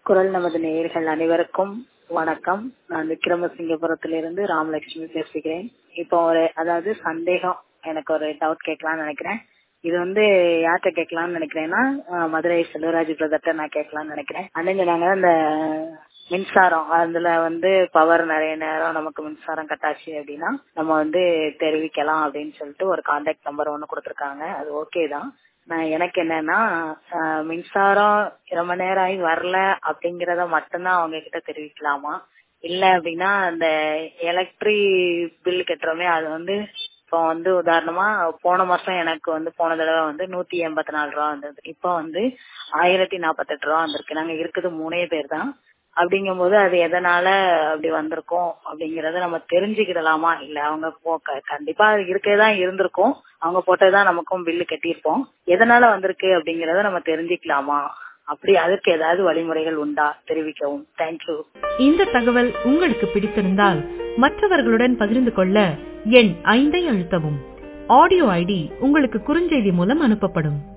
குரல் நமது நேயர்கள் அனைவருக்கும் வணக்கம் நான் விக்ரமசிங்கபுரத்திலிருந்து ராமலட்சுமி பேசுகிறேன் இப்போ ஒரு அதாவது சந்தேகம் எனக்கு ஒரு டவுட் கேட்கலாம்னு நினைக்கிறேன் இது வந்து யார்கிட்ட கேட்கலாம்னு நினைக்கிறேன்னா அஹ், மதுரை செல்வராஜ் பிரதர்ட்ட நான் கேட்கலாம்னு நினைக்கிறேன் அண்ணன் சொன்னாங்க இந்த மின்சாரம் அதுல வந்து பவர் நிறைய நேரம் நமக்கு மின்சாரம் கட்டாச்சு அப்படின்னா நம்ம வந்து தெரிவிக்கலாம் அப்படின்னு சொல்லிட்டு ஒரு கான்டாக்ட் நம்பர் ஒன்னு கொடுத்துருக்காங்க அது ஓகே தான் நான் எனக்கு என்னன்னா அஹ், மின்சாரம் ரொம்ப நேரம் ஆகி வரல அப்படிங்கறத மட்டும்தான் அவங்க கிட்ட தெரிவிக்கலாமா இல்ல அப்படின்னா அந்த எலக்ட்ரிக் பில் கட்டுறோமே அது வந்து இப்போ வந்து உதாரணமா போன மாசம் எனக்கு வந்து போன தடவை வந்து நூத்தி எண்பத்தி நாலு ரூபா வந்தது இப்போ வந்து ஆயிரத்தி நாற்பத்தெட்டு ரூபா வந்திருக்கு நாங்க இருக்குது மூணே பேர் தான் அப்படிங்கும்போது அது எதனால அப்படி வந்திருக்கும் அப்படிங்கறத நம்ம தெரிஞ்சுக்கிடலாமா இல்ல அவங்க போ- க- கண்டிப்பா அது இருக்கேதான் இருந்திருக்கும் அவங்க போட்டதுதான் நமக்கும் பில்லு கட்டியிருப்போம் எதனால வந்திருக்கு அப்படிங்கறத நம்ம தெரிஞ்சுக்கலாமா அப்படி அதுக்கு ஏதாவது வழிமுறைகள் உண்டா தெரிவிக்கவும் தேங்க்யூ இந்த தகவல் உங்களுக்கு பிடித்திருந்தால் மற்றவர்களுடன் பகிர்ந்து கொள்ள எண் ஐந்தை அழுத்தவும் ஆடியோ ஐடி உங்களுக்கு குறுஞ்செய்தி மூலம் அனுப்பப்படும்